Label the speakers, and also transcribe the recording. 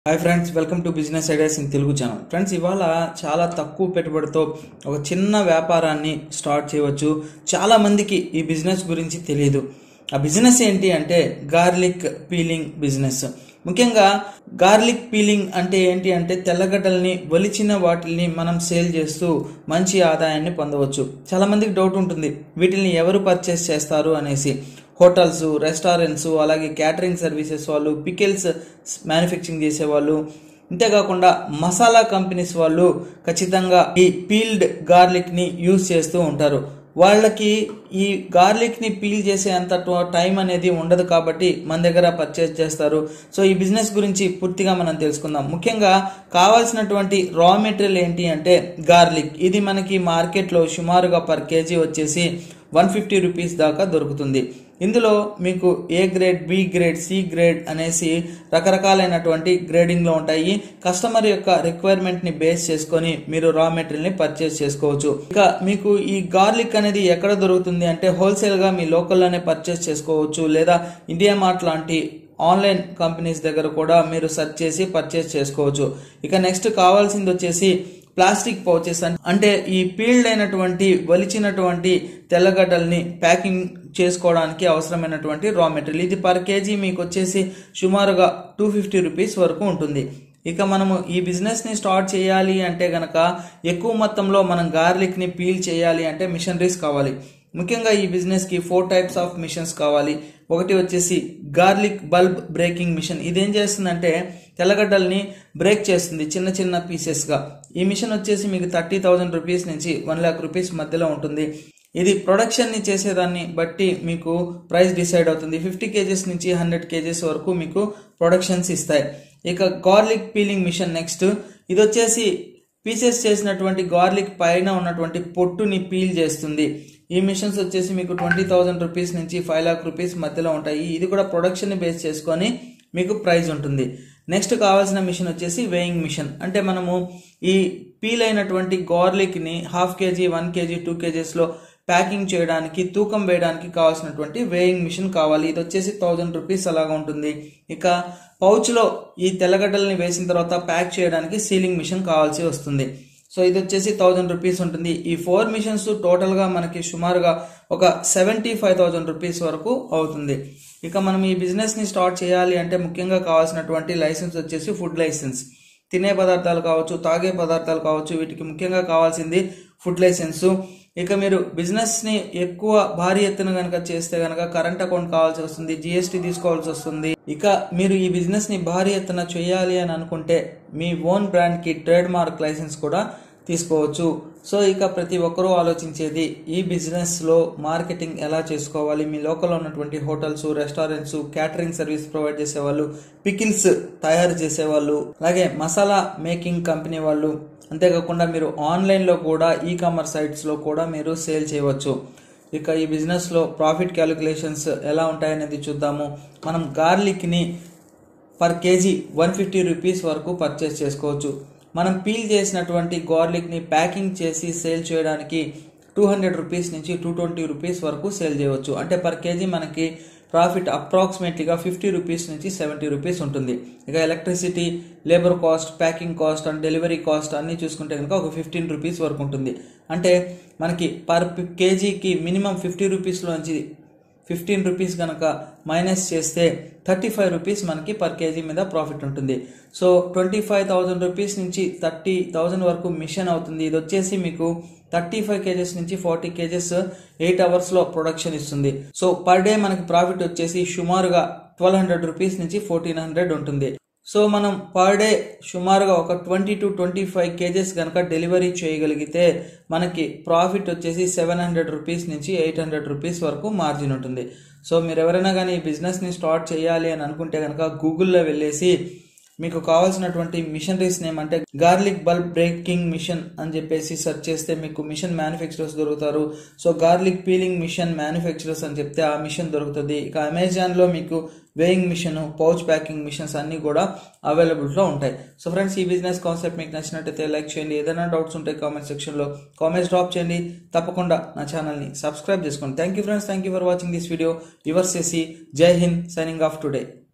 Speaker 1: hi friends welcome to business ideas in Telugu channel friends ఇవాళ చాలా తక్కువ పెట్టుబడితో ఒక చిన్న వ్యాపారాన్ని స్టార్ట్ చేయవచ్చు చాలా మందికి ఈ బిజినెస్ గురించి తెలియదు ఆ బిజినెస్ ఏంటి అంటే గార్లిక్ పీలింగ్ బిజినెస్ ముఖ్యంగా గార్లిక్ పీలింగ్ అంటే ఏంటి అంటే తెల్లగడ్డల్ని ఒలిచిన వాటిని మనం సేల్ చేస్తూ మంచి ఆదాయాన్ని పొందవచ్చు చాలా మందికి డౌట్ ఉంటుంది వీటిని ఎవరు పర్చేస్ చేస్తారు అనేసి హోటల్స్ రెస్టారెంట్స్ అలాగే క్యాటరింగ్ సర్వీసెస్ వాళ్ళు పికిల్స్ మ్యానుఫ్యాక్చరింగ్ చేసేవాళ్ళు ఇంతేకాకుండా మసాలా కంపెనీస్ వాళ్ళు ఖచ్చితంగా ఈ పీల్డ్ గార్లిక్ ని యూజ్ చేస్తూ ఉంటారు వాళ్ళకి ఈ గార్లిక్ ని పీల్ చేసే అంత టైం అనేది ఉండదు కాబట్టి మన దగ్గర పర్చేస్ చేస్తారు సో ఈ బిజినెస్ గురించి పూర్తిగా మనం తెలుసుకుందాం ముఖ్యంగా కావాల్సినటువంటి రా మెటీరియల్ ఏంటి అంటే గార్లిక్ ఇది మనకి మార్కెట్లో సుమారుగా పర్ కేజీ వచ్చేసి వన్ ఫిఫ్టీ రూపీస్ దాకా దొరుకుతుంది ఇందులో మీకు A grade B grade C grade అనేసి రకరకాలైనటువంటి గ్రేడింగ్లో ఉంటాయి కస్టమర్ యొక్క రిక్వైర్మెంట్ని బేస్ చేసుకొని మీరు రా మెటీరియల్ని పర్చేస్ చేసుకోవచ్చు ఇక మీకు ఈ గార్లిక్ అనేది ఎక్కడ దొరుకుతుంది అంటే హోల్సేల్గా మీ లోకల్లోనే పర్చేస్ చేసుకోవచ్చు లేదా ఇండియా మార్ట్ లాంటి ఆన్లైన్ కంపెనీస్ దగ్గర కూడా మీరు సెర్చ్ చేసి పర్చేస్ చేసుకోవచ్చు ఇక నెక్స్ట్ కావాల్సింది వచ్చేసి ప్లాస్టిక్ పౌచెస్ అంటే ఈ పీల్డ్ అయినటువంటి వలిచినటువంటి తెల్లగడ్డల్ని ప్యాకింగ్ చేసుకోవడానికి అవసరమైనటువంటి రా మెటీరియల్ ఇది పర్ కేజీ మీకు వచ్చేసి సుమారుగా టూ ఫిఫ్టీ రూపీస్ వరకు ఉంటుంది ఇక మనము ఈ బిజినెస్ని స్టార్ట్ చేయాలి అంటే గనక ఎక్కువ మొత్తంలో మనం గార్లిక్ని పీల్ చేయాలి అంటే మిషనరీస్ కావాలి ముఖ్యంగా ఈ బిజినెస్కి ఫోర్ టైప్స్ ఆఫ్ మిషన్స్ కావాలి ఒకటి వచ్చేసి గార్లిక్ బల్బ్ బ్రేకింగ్ మిషన్ ఇదేం చేస్తుందంటే తెల్లగడ్డల్ని బ్రేక్ చేస్తుంది చిన్న చిన్న పీసెస్గా ఈ మిషన్ వచ్చేసి మీకు థర్టీ థౌజండ్ రూపీస్ నుంచి వన్ ల్యాక్ రూపీస్ మధ్యలో ఉంటుంది ఇది ప్రొడక్షన్ని చేసేదాన్ని బట్టి మీకు ప్రైస్ డిసైడ్ అవుతుంది ఫిఫ్టీ కేజెస్ నుంచి హండ్రెడ్ కేజెస్ వరకు మీకు ప్రొడక్షన్స్ ఇస్తాయి ఇక గార్లిక్ పీలింగ్ మిషన్ నెక్స్ట్ ఇది వచ్చేసి పీసెస్ చేసినటువంటి గార్లిక్ పైన ఉన్నటువంటి పొట్టుని పీల్ చేస్తుంది ఈ మిషన్స్ వచ్చేసి మీకు ట్వంటీ థౌజండ్ రూపీస్ నుంచి ఫైవ్ లాక్ రూపీస్ మధ్యలో ఉంటాయి ఇది కూడా ప్రొడక్షన్ బేస్ చేసుకొని మీకు ప్రైస్ ఉంటుంది నెక్స్ట్ కావాల్సిన మిషన్ వచ్చేసి వేయింగ్ మిషన్ అంటే మనము ఈ పీల్ అయినటువంటి గార్లిక్ని half kg one kg two కేజీస్లో ప్యాకింగ్ చేయడానికి తూకం వేయడానికి కావాల్సినటువంటి వేయింగ్ మిషన్ కావాలి ఇది వచ్చేసి థౌజండ్ రూపీస్ అలాగా ఉంటుంది ఇక పౌచ్లో ఈ తెల్లగడ్డల్ని వేసిన తర్వాత ప్యాక్ చేయడానికి సీలింగ్ మిషన్ కావాల్సి వస్తుంది సో ఇది వచ్చేసి థౌజండ్ రూపీస్ ఉంటుంది ఈ ఫోర్ మిషన్స్ టోటల్గా మనకి సుమారుగా ఒక సెవెంటీ ఫైవ్ థౌజండ్ రూపీస్ వరకు అవుతుంది ఇక మనం ఈ బిజినెస్ని స్టార్ట్ చేయాలి అంటే ముఖ్యంగా కావాల్సినటువంటి లైసెన్స్ వచ్చేసి ఫుడ్ లైసెన్స్ తినే పదార్థాలు కావచ్చు తాగే పదార్థాలు కావచ్చు వీటికి ముఖ్యంగా కావాల్సింది ఫుడ్ లైసెన్సు ఇక మీరు బిజినెస్ని ఎక్కువ భారీ ఎత్తున కనుక చేస్తే కనుక కరెంట్ అకౌంట్ కావాల్సి వస్తుంది జిఎస్టీ తీసుకోవాల్సి వస్తుంది ఇక మీరు ఈ బిజినెస్ని భారీ ఎత్తున చేయాలి అని అనుకుంటే మీ ఓన్ బ్రాండ్కి ట్రేడ్ మార్క్ లైసెన్స్ కూడా తీసుకోవచ్చు సో ఇక ప్రతి ఒక్కరూ ఆలోచించేది ఈ బిజినెస్లో మార్కెటింగ్ ఎలా చేసుకోవాలి మీ లోకల్లో ఉన్నటువంటి hotels restaurants catering service provide చేసేవాళ్ళు పికిల్స్ తయారు చేసేవాళ్ళు అలాగే మసాలా మేకింగ్ కంపెనీ వాళ్ళు అంతేకాకుండా మీరు ఆన్లైన్లో కూడా ఈ కామర్స్ సైట్స్లో కూడా మీరు సేల్ చేయవచ్చు ఇక ఈ బిజినెస్లో ప్రాఫిట్ క్యాలిక్యులేషన్స్ ఎలా ఉంటాయనేది చూద్దాము మనం గార్లిక్ని per kg one fifty rupees వరకు పర్చేస్ చేసుకోవచ్చు మనం పీల్ చేసినటువంటి గార్లిక్ని ప్యాకింగ్ చేసి సేల్ చేయడానికి టూ హండ్రెడ్ రూపీస్ నుంచి టూ ట్వంటీ రూపీస్ వరకు సేల్ చేయవచ్చు అంటే పర్ కేజీ మనకి ప్రాఫిట్ అప్రాక్సిమేట్లీగా ఫిఫ్టీ రూపీస్ నుంచి సెవెంటీ రూపీస్ ఉంటుంది ఇక electricity labour cost packing cost and delivery cost అన్నీ చూసుకుంటే కనుక ఒక ఫిఫ్టీన్ రూపీస్ వరకు ఉంటుంది అంటే మనకి పర్ కేజీకి మినిమం ఫిఫ్టీ రూపీస్లోంచి ఫిఫ్టీన్ రూపీస్ కనుక మైనస్ చేస్తే థర్టీ ఫైవ్ రూపీస్ మనకి పర్ కేజీ మీద ప్రాఫిట్ ఉంటుంది so twenty five thousand rupees నుంచి థర్టీ థౌజండ్ వరకు మిషన్ అవుతుంది ఇది వచ్చేసి మీకు థర్టీ ఫైవ్ కేజెస్ నుంచి ఫార్టీ కేజెస్ ఎయిట్ అవర్స్లో ప్రొడక్షన్ ఇస్తుంది సో పర్ డే మనకి ప్రాఫిట్ వచ్చేసి సుమారుగా ట్వెల్వ్ హండ్రెడ్ రూపీస్ నుంచి ఫోర్టీన్ హండ్రెడ్ ఉంటుంది సో మనం పర్ డే సుమారుగా ఒక twenty to twenty five kgs కనుక డెలివరీ చేయగలిగితే మనకి ప్రాఫిట్ వచ్చేసి సెవెన్ హండ్రెడ్ రూపీస్ నుంచి ఎయిట్ హండ్రెడ్ రూపీస్ వరకు మార్జిన్ ఉంటుంది సో మీరు ఎవరైనా కానీ ఈ బిజినెస్ని స్టార్ట్ చేయాలి అని అనుకుంటే కనుక గూగుల్లో వెళ్ళేసి మీకు కావాల్సినటువంటి మిషనరీస్ నేమ్ అంటే గార్లిక్ బల్బ్ బ్రేకింగ్ మిషన్ అని చెప్పేసి సెర్చ్ చేస్తే మీకు మిషన్ మ్యానుఫ్యాక్చరర్స్ దొరుకుతారు so garlic peeling machine manufacturers అని చెప్తే ఆ మిషన్ దొరుకుతుంది ఇక అమెజాన్లో మీకు weighing machine pouch packing machines అన్నీ కూడా అవైలబుల్గా ఉంటాయి సో ఫ్రెండ్స్ ఈ బిజినెస్ కాన్సెప్ట్ మీకు నచ్చినట్టయితే లైక్ చేయండి ఏదైనా డౌట్స్ ఉంటే కామెంట్ సెక్షన్లో కామెంట్స్ డ్రాప్ చేయండి తప్పకుండా నా ఛానల్ని సబ్స్క్రైబ్ చేసుకోండి thank you friends thank you for watching this video యువర్స్ చేసి జై హింద్ సైనింగ్ ఆఫ్ టుడే